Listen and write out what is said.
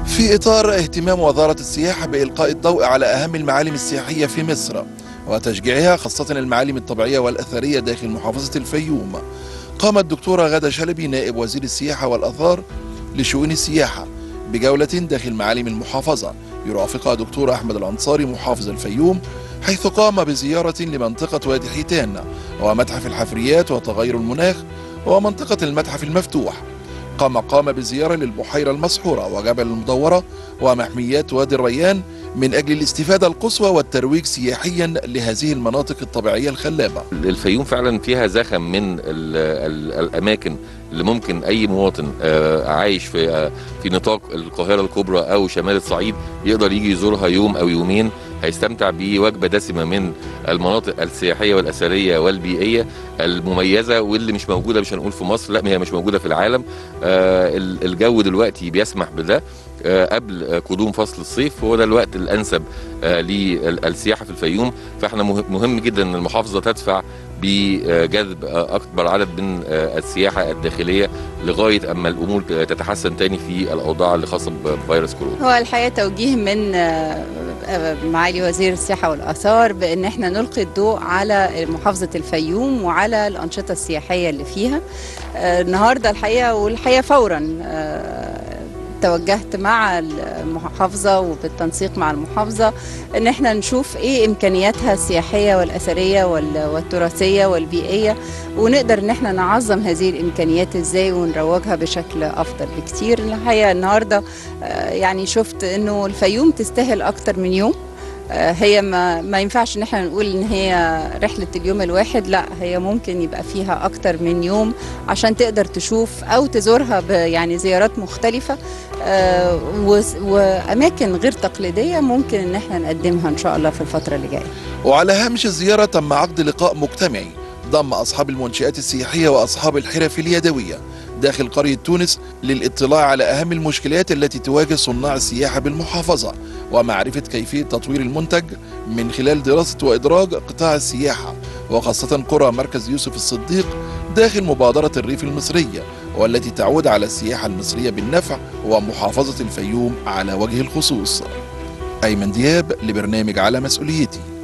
في إطار اهتمام وزارة السياحة بإلقاء الضوء على أهم المعالم السياحية في مصر وتشجيعها خاصة المعالم الطبيعية والأثرية داخل محافظة الفيوم قامت الدكتورة غادة شلبي نائب وزير السياحة والأثار لشؤون السياحة بجولة داخل معالم المحافظة يرافقها دكتور أحمد الأنصاري محافظ الفيوم حيث قام بزيارة لمنطقة وادي حيتان ومتحف الحفريات وتغير المناخ ومنطقة المتحف المفتوح قام قام بزيارة للبحيرة المسحورة وجبل المدورة ومحميات وادي الريان من أجل الاستفادة القصوى والترويج سياحيا لهذه المناطق الطبيعية الخلابة الفيوم فعلا فيها زخم من ال ال الاماكن اللي ممكن اي مواطن آه، عايش في آه، في نطاق القاهره الكبرى او شمال الصعيد يقدر يجي يزورها يوم او يومين هيستمتع بوجبه دسمه من المناطق السياحيه والاثريه والبيئيه المميزه واللي مش موجوده مش هنقول في مصر لا هي مش موجوده في العالم آه، ال- الجو دلوقتي بيسمح بده آه، قبل آه، قدوم فصل الصيف هو ده الوقت الانسب آه، للسياحه في الفيوم فاحنا مه- مهم جدا ان المحافظه تدفع بجذب اكبر عدد من السياحه الداخليه لغايه اما الامور تتحسن تاني في الاوضاع اللي خاصه بفيروس كورونا. هو الحقيقه توجيه من آه، آه، معالي وزير السياحه والاثار بان احنا نلقي الضوء على محافظه الفيوم وعلى الانشطه السياحيه اللي فيها آه، النهارده الحقيقه والحقيقه فورا آه، توجهت مع المحافظة وبالتنسيق مع المحافظة ان احنا نشوف ايه امكانياتها السياحية والاثرية وال- والتراثية والبيئية ونقدر ان احنا نعظم هذه الامكانيات ازاي ونروجها بشكل افضل بكتير الحقيقة النهاردة آه، يعني شفت انه الفيوم تستاهل اكتر من يوم آه، هي ما, ما ينفعش ان احنا نقول ان هي رحلة اليوم الواحد لا هي ممكن يبقى فيها اكتر من يوم عشان تقدر تشوف او تزورها ب- يعني زيارات مختلفة آه، وس- واماكن غير تقليدية ممكن ان احنا نقدمها ان شاء الله في الفترة اللي جاية وعلى هامش الزيارة تم عقد لقاء مجتمعي ضم أصحاب المنشآت السياحية وأصحاب الحرف اليدوية داخل قرية تونس للاطلاع على أهم المشكلات التي تواجه صناع السياحة بالمحافظة ومعرفة كيفية تطوير المنتج من خلال دراسة وإدراج قطاع السياحة وخاصة قرى مركز يوسف الصديق داخل مبادرة الريف المصرية والتي تعود على السياحة المصرية بالنفع ومحافظة الفيوم على وجه الخصوص أيمن دياب لبرنامج على مسؤوليتي